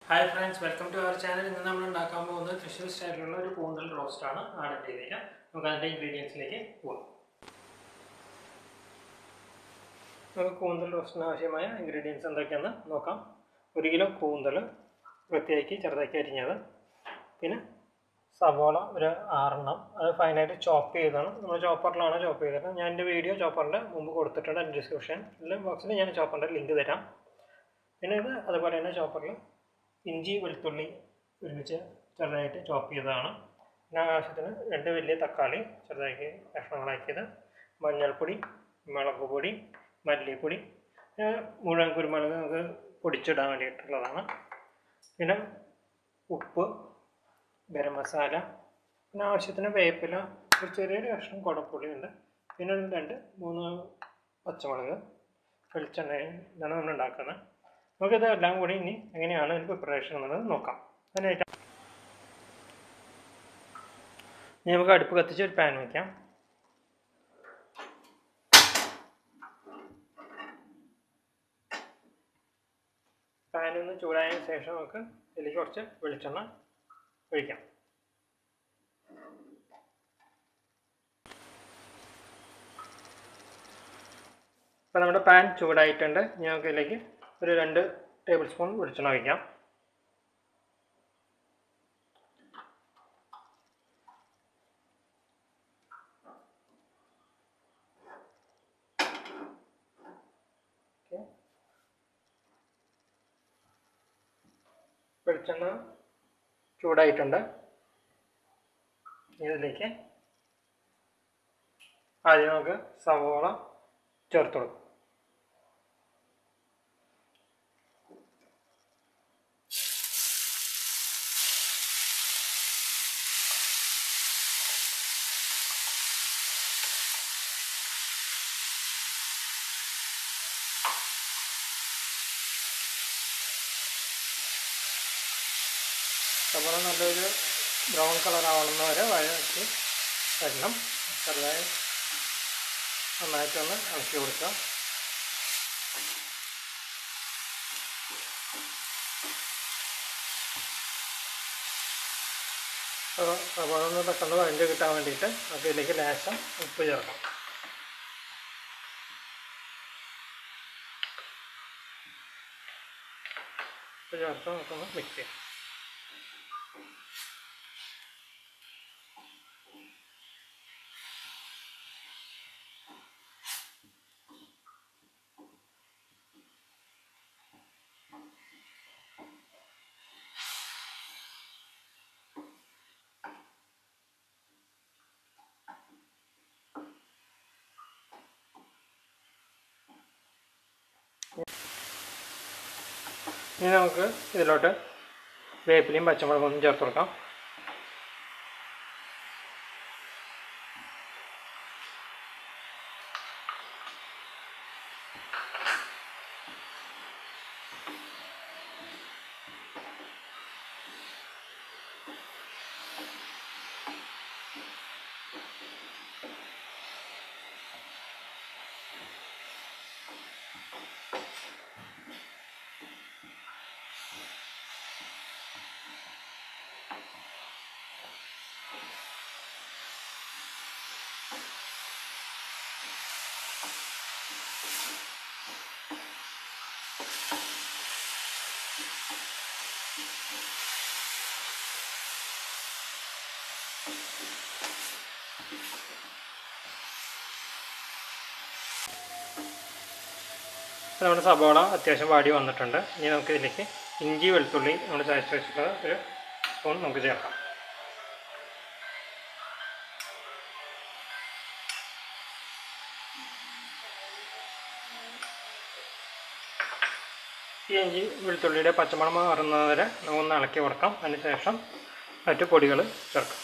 hi friends welcome to our channel ഇന്ന് നമ്മൾ ഉണ്ടാക്കാൻ പോകുന്നത് തൃശ്ശൂർ സ്റ്റൈലിലുള്ള ഒരു കൂന്തൽ റോസ്റ്റ് ആണ് ആഡ് ചെയ്തേക്കാം നമുക്ക് അതിൻ്റെ ഇൻഗ്രീഡിയൻസിലേക്ക് പോകാം നമുക്ക് കൂന്തൽ റോസ്റ്റിന് ആവശ്യമായ ഇൻഗ്രീഡിയൻസ് എന്തൊക്കെയാണെന്ന് നോക്കാം ഒരു കിലോ കൂന്തൽ വൃത്തിയാക്കി ചെറുതാക്കി അരിഞ്ഞത് പിന്നെ സവോള ഒരു ആറെണ്ണം അത് ഫൈനായിട്ട് ചോപ്പ് ചെയ്തതാണ് നമ്മൾ ചോപ്പറിലാണ് ചോപ്പ് ചെയ്തത് ഞാൻ എൻ്റെ വീഡിയോ ചോപ്പറിൻ്റെ മുമ്പ് കൊടുത്തിട്ടുണ്ട് എൻ്റെ ഡിസ്ക്രിപ്ഷനിൽ ബോക്സിൽ ഞാൻ ചോപ്പറിൻ്റെ ലിങ്ക് തരാം പിന്നെ ഇത് അതുപോലെ തന്നെ ചോപ്പറിൽ ഇഞ്ചി വെളുത്തുള്ളി ഒരുമിച്ച് ചെറുതായിട്ട് ചോപ്പ് ചെയ്തതാണ് പിന്നെ ആവശ്യത്തിന് രണ്ട് വലിയ തക്കാളി ചെറുതാക്കി കഷ്ണങ്ങളാക്കിയത് മഞ്ഞൾപ്പൊടി മുളക് പൊടി മല്ലിപ്പൊടി പിന്നെ മുഴുവൻ കുരുമുളക് നമുക്ക് പൊടിച്ചിടാൻ വേണ്ടിയിട്ടുള്ളതാണ് പിന്നെ ഉപ്പ് ഗരം മസാല പിന്നെ ആവശ്യത്തിന് വേപ്പില ഒരു ചെറിയൊരു കഷ്ണം കുടപ്പൊടി ഉണ്ട് പിന്നെ ഒരു രണ്ട് മൂന്ന് പച്ചമുളക് വെളിച്ചെണ്ണ ഇതാണ് നമ്മൾ ഉണ്ടാക്കുന്നത് നമുക്കിത് എല്ലാം കൂടി ഇനി എങ്ങനെയാണ് ഇതിന് പ്രിപ്പറേഷൻ എന്നുള്ളത് നോക്കാം അതിനായിട്ട് ഇനി നമുക്ക് അടുപ്പ് കത്തിച്ച് ഒരു പാൻ വയ്ക്കാം പാൻ ഒന്ന് ചൂടായതിനു ശേഷം നമുക്ക് ഇതിലേക്ക് കുറച്ച് വെളിച്ചെണ്ണ ഒഴിക്കാം അപ്പോൾ നമ്മുടെ പാൻ ചൂടായിട്ടുണ്ട് ഇനി നമുക്ക് ഇതിലേക്ക് ഒരു രണ്ട് ടേബിൾ സ്പൂൺ വെളിച്ചെണ്ണ ഒഴിക്കാം ഓക്കെ വെളിച്ചെണ്ണ ചൂടായിട്ടുണ്ട് ഇതിലേക്ക് ആദ്യം നമുക്ക് സവോള ചേർത്ത് കൊടുക്കും സവോള നല്ലൊരു ബ്രൗൺ കളർ ആവുന്ന വരെ വഴറ്റി വരണം ചെറുതായി നന്നായിട്ടൊന്ന് ഇളക്കി കൊടുക്കുക അപ്പോൾ സവോള ഒന്ന് പെട്ടെന്ന് വഴഞ്ഞ് കിട്ടാൻ വേണ്ടിയിട്ട് നമുക്ക് ഇതിലേക്ക് ലേശം ഉപ്പ് ചേർക്കാം ഉപ്പ് ചേർത്ത് നമുക്കൊന്ന് മിക്സ് ചെയ്യാം ഇനി നമുക്ക് ഇതിലോട്ട് വേപ്പിലയും പച്ചമുളകും ചേർത്ത് കൊടുക്കാം നമ്മുടെ സബോള അത്യാവശ്യം വാടി വന്നിട്ടുണ്ട് ഇനി നമുക്ക് ഇതിലേക്ക് ഇഞ്ചി വെളുത്തുള്ളി നമ്മൾ ചതച്ച് വെച്ചിട്ടുള്ള ഒരു സ്പൂൺ നമുക്ക് ചേർക്കാം ഈ ഇഞ്ചി വെളുത്തുള്ളിയുടെ പച്ചമണം മാറുന്നത് വരെ നമുക്കൊന്ന് ഇളക്കി കൊടുക്കാം അതിന് ശേഷം മറ്റു പൊടികൾ ചേർക്കാം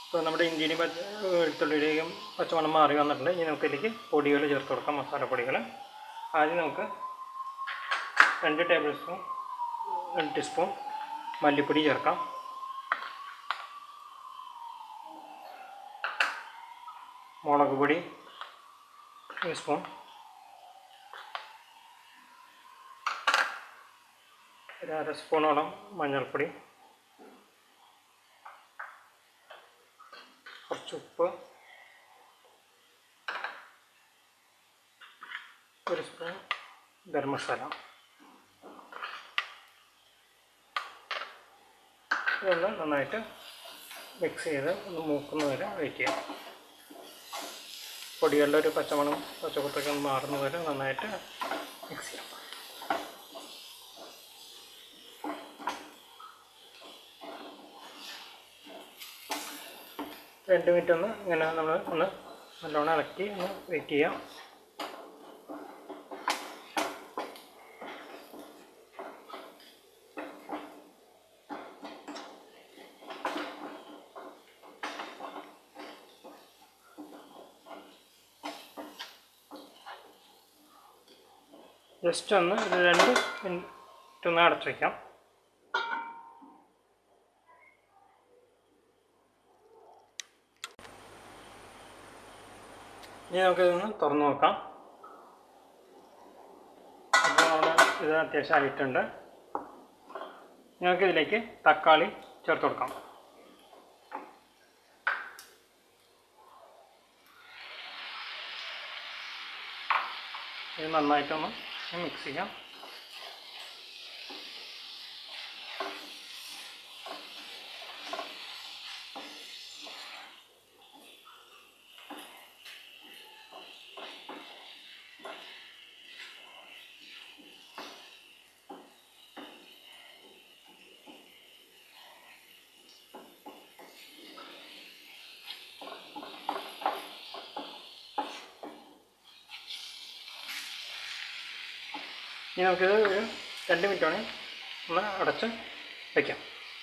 ഇപ്പോൾ നമ്മുടെ ഇഞ്ചിനി പച്ച വെളുത്തുള്ളിയിലേക്കും പച്ചമണം മാറി വന്നിട്ടുണ്ട് ഇനി നമുക്ക് ഇതിലേക്ക് പൊടികൾ ചേർത്ത് കൊടുക്കാം മസാലപ്പൊടികൾ ആദ്യം നമുക്ക് രണ്ട് ടേബിൾ സ്പൂൺ രണ്ട് ടീസ്പൂൺ മല്ലിപ്പൊടി ചേർക്കാം മുളക് പൊടി ഒരു സ്പൂൺ ഒരു അര സ്പൂണോളം മഞ്ഞൾപ്പൊടി കുറച്ച് ഉപ്പ് ഒരു സ്പൂൺ ഗരം മസാല ഇതൊന്ന് നന്നായിട്ട് മിക്സ് ചെയ്ത് ഒന്ന് മൂക്കുന്ന വരെ വെയിറ്റ് ചെയ്യാം പൊടികളുടെ ഒരു പച്ചമണം പച്ചക്കുത്തൊക്കെ ഒന്ന് മാറുന്ന വരെ നന്നായിട്ട് മിക്സ് ചെയ്യാം രണ്ട് മിനിറ്റ് ഒന്ന് ഇങ്ങനെ നമ്മൾ ഒന്ന് നല്ലോണം ഇളക്കി ഒന്ന് വെയിറ്റ് ചെയ്യാം ജസ്റ്റ് ഒന്ന് ഒരു രണ്ട് മിനിറ്റ് ഒന്ന് അടച്ചു വയ്ക്കാം ഇനി നമുക്കിതൊന്ന് തുറന്നു നോക്കാം അപ്പോൾ അവിടെ ഇത് അത്യാവശ്യം ആയിട്ടുണ്ട് ഞങ്ങൾക്ക് ഇതിലേക്ക് തക്കാളി ചേർത്ത് കൊടുക്കാം ഇത് നന്നായിട്ടൊന്ന് മിക്സ് ചെയ്യാം ഇനി നമുക്കിത് ഒരു രണ്ട് മിനിറ്റ് വേണേൽ ഒന്ന് അടച്ച് വയ്ക്കാം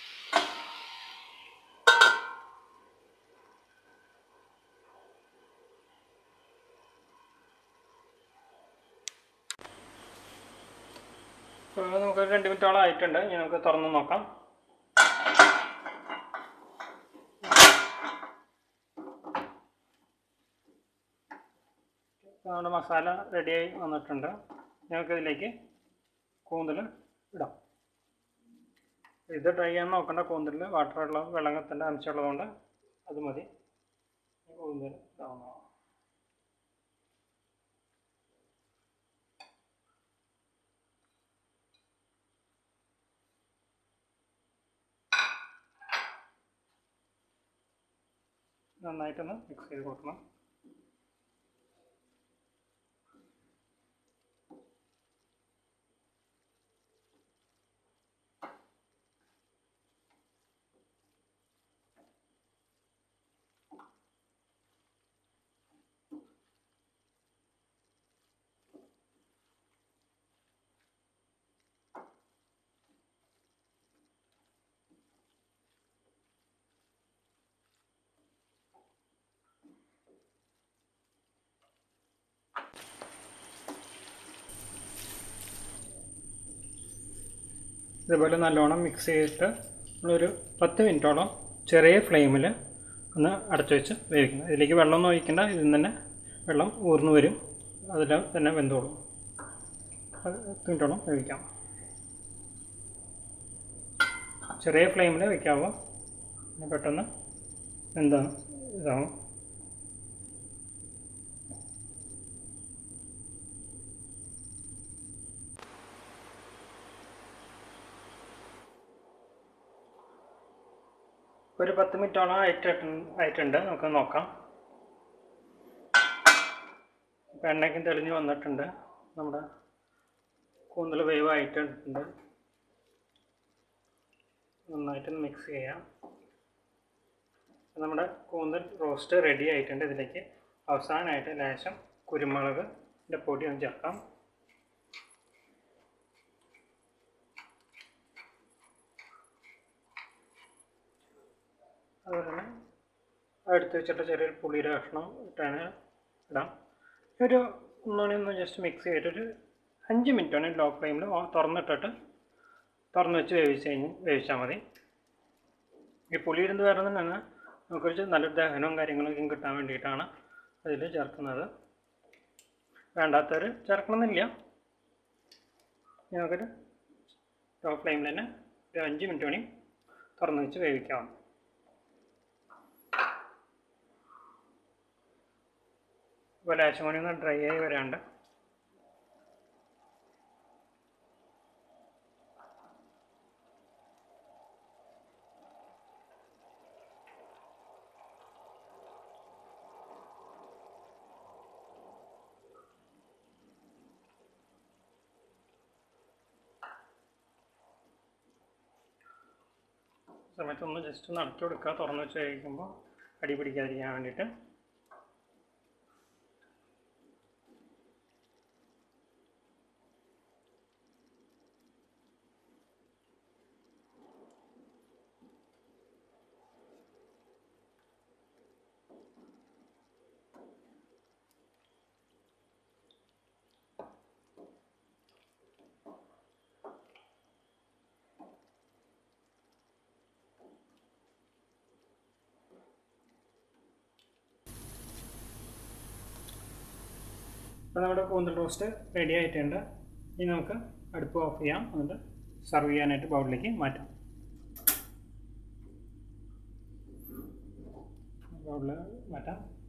ഇപ്പോൾ നമുക്ക് രണ്ട് മിനിറ്റോളം ആയിട്ടുണ്ട് ഇനി നമുക്ക് തുറന്ന് നോക്കാം നമ്മുടെ മസാല റെഡിയായി വന്നിട്ടുണ്ട് ഞങ്ങൾക്കിതിലേക്ക് കൂന്തൽ ഇടാം ഇത് ട്രൈ ചെയ്യാൻ നോക്കേണ്ട കൂന്തലിൽ വാട്ടർ വെള്ളം വെള്ളത്തിൻ്റെ അംശമുള്ളതുകൊണ്ട് അത് മതി കൂന്തൽ ഇടാവുന്നതാണ് നന്നായിട്ടൊന്ന് മിക്സ് ചെയ്ത് കൊടുക്കണം ഇതുപോലെ നല്ലോണം മിക്സ് ചെയ്തിട്ട് നമ്മളൊരു പത്ത് മിനിറ്റോളം ചെറിയ ഫ്ലെയിമിൽ ഒന്ന് അടച്ചു വെച്ച് വേവിക്കണം ഇതിലേക്ക് വെള്ളമൊന്നും ഒഴിക്കേണ്ട ഇതിൽ നിന്ന് തന്നെ വെള്ളം ഊർന്നു വരും അതിൽ തന്നെ വെന്തോളും പത്ത് മിനിറ്റോളം വേവിക്കാം ചെറിയ ഫ്ലെയിമിൽ വെക്കാവോ പെട്ടെന്ന് എന്താണ് ഇതാവും ഒരു പത്ത് മിനിറ്റോളം ആയിട്ട് ആയിട്ടുണ്ട് നമുക്ക് നോക്കാം ഇപ്പം എണ്ണയ്ക്കും തെളിഞ്ഞ് വന്നിട്ടുണ്ട് നമ്മുടെ കൂന്തൽ വേവ് ആയിട്ടുണ്ട് നന്നായിട്ട് മിക്സ് ചെയ്യാം നമ്മുടെ കൂന്തൽ റോസ്റ്റ് റെഡി ആയിട്ടുണ്ട് ഇതിലേക്ക് അവസാനമായിട്ട് ലേശം കുരുമുളകിൻ്റെ പൊടി ഒന്ന് ചേർക്കാം അതുപോലെ തന്നെ എടുത്ത് വെച്ചിട്ട് ചെറിയൊരു പുളിയുടെ കഷ്ണം ഇട്ടാണ് ഇടാം ഒരു ഒന്നുകൂടി ഒന്ന് ജസ്റ്റ് മിക്സ് ചെയ്തിട്ടൊരു അഞ്ച് മിനിറ്റാണ് ലോ ഫ്ലെയിമിൽ തുറന്നിട്ടിട്ട് തുറന്ന് വെച്ച് വേവിച്ച് കഴിഞ്ഞ് വേവിച്ചാൽ മതി ഈ പുളി ഇരുന്ന് വരുന്നത് തന്നെയാണ് നമുക്കൊരു നല്ലൊരു ദഹനവും കാര്യങ്ങളൊക്കെ കിട്ടാൻ വേണ്ടിയിട്ടാണ് അതിൽ ചേർക്കുന്നത് വേണ്ടാത്തവർ ചേർക്കണമെന്നില്ല ഇനി നമുക്കൊരു ലോ ഫ്ലെയിമിൽ തന്നെ ഒരു അഞ്ച് മിനിറ്റ് മണി തുറന്ന് വെച്ച് വേവിക്കാം ഇപ്പോൾ ലേശം കൂടി ഒന്ന് ഡ്രൈ ആയി വരാണ്ട് സമയത്ത് ഒന്ന് ജസ്റ്റ് ഒന്ന് അടച്ചു കൊടുക്കുക തുറന്ന് വെച്ച് കഴിക്കുമ്പോൾ അടി പിടിക്കാതിരിക്കാൻ വേണ്ടിയിട്ട് അപ്പോൾ നമ്മുടെ കൂന്തൽ റോസ്റ്റ് റെഡി ആയിട്ടുണ്ട് ഇനി നമുക്ക് അടുപ്പ് ഓഫ് ചെയ്യാം എന്നിട്ട് സെർവ് ചെയ്യാനായിട്ട് ബൗളിലേക്ക് മാറ്റാം ബൗളിൽ മാറ്റാം